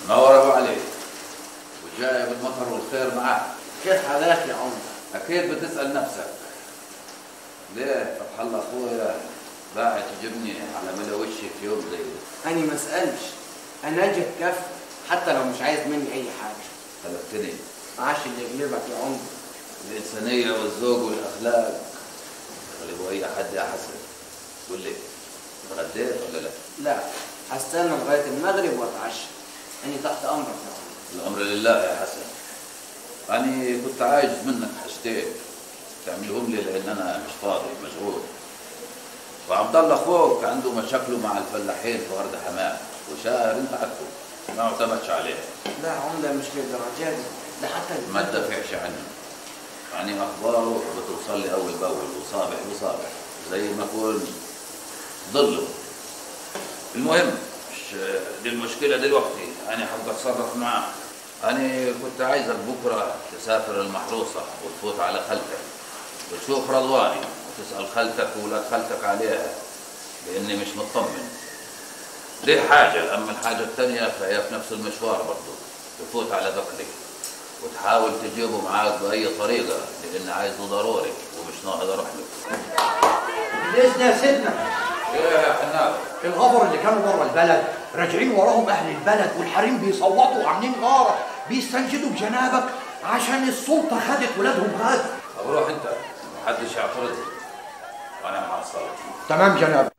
نور ابو علي وجاي بالمطر والخير معاك كيف حالك يا عمر؟ اكيد بتسال نفسك ليه فتح الله اخويا باعت تجيبني على ملا وشي في يوم زي ده أنا ما اسألش أنا أجي كف حتى لو مش عايز مني أي حاجة خلقتني معاش اللي يغلبك يا عمر الانسانيه والذوق والاخلاق يغلبوا اي حد يا حسن قول لي اتغديت ولا لا؟ لا هستنى لغاية المغرب وأتعشى أنا تحت أمرك يا عمر الامر لله يا حسن أنا كنت عايز منك حاجتين تعملهم لي لأن أنا مش فاضي مشغول وعبد الله أخوك عنده مشاكله مع الفلاحين في ورد حمام وشاهر أنت عارفه ما اعتمدش عليه لا يا عمر مش للدرجة دي ده حتى ما تدافعش عنه يعني أخباره بتوصل لي أول بأول وصابح بصابح زي ما أكون ضله المهم مش دي المشكلة دلوقتي أنا حابب أتصرف معاه أنا كنت عايزك بكرة تسافر المحروسة وتفوت على خالتك وتشوف رضواني وتسأل خالتك وولاد خالتك عليها لأني مش مطمن دي حاجة أما الحاجة الثانية فهي في نفس المشوار برضه تفوت على بكري وتحاول تجيبه معاك بأي طريقة لأن عايزه ضروري ومش ناقد أروح له الإذن يا سيدنا إيه يا حنان الغفر اللي كانوا بره البلد راجعين وراهم أهل البلد والحريم بيصوتوا وعاملين غارة بيستنجدوا بجنابك عشان السلطة خدت ولادهم غاد طب روح أنت محدش يعترض وأنا مع الصلاة تمام جناب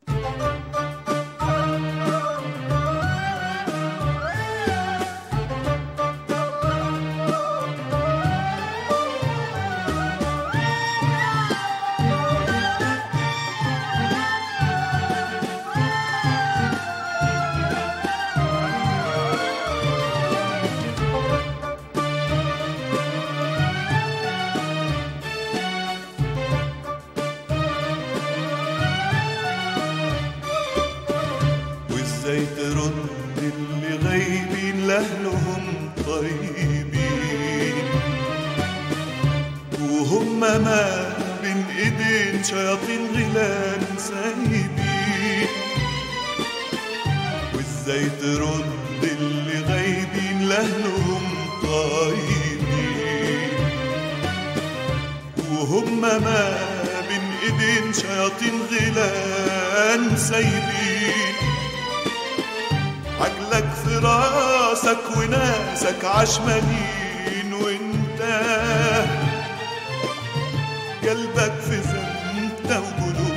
وازاي ترد اللي غايبين لاهلهم طيبين وهم ما بين ايدين شياطين غيلان سايبين وازاي ترد اللي غايبين لاهلهم طيبين وهم ما بين ايدين شياطين غيلان سايبين عقلك في راسك وناسك عشمانين وانت قلبك في زنتة وقلوب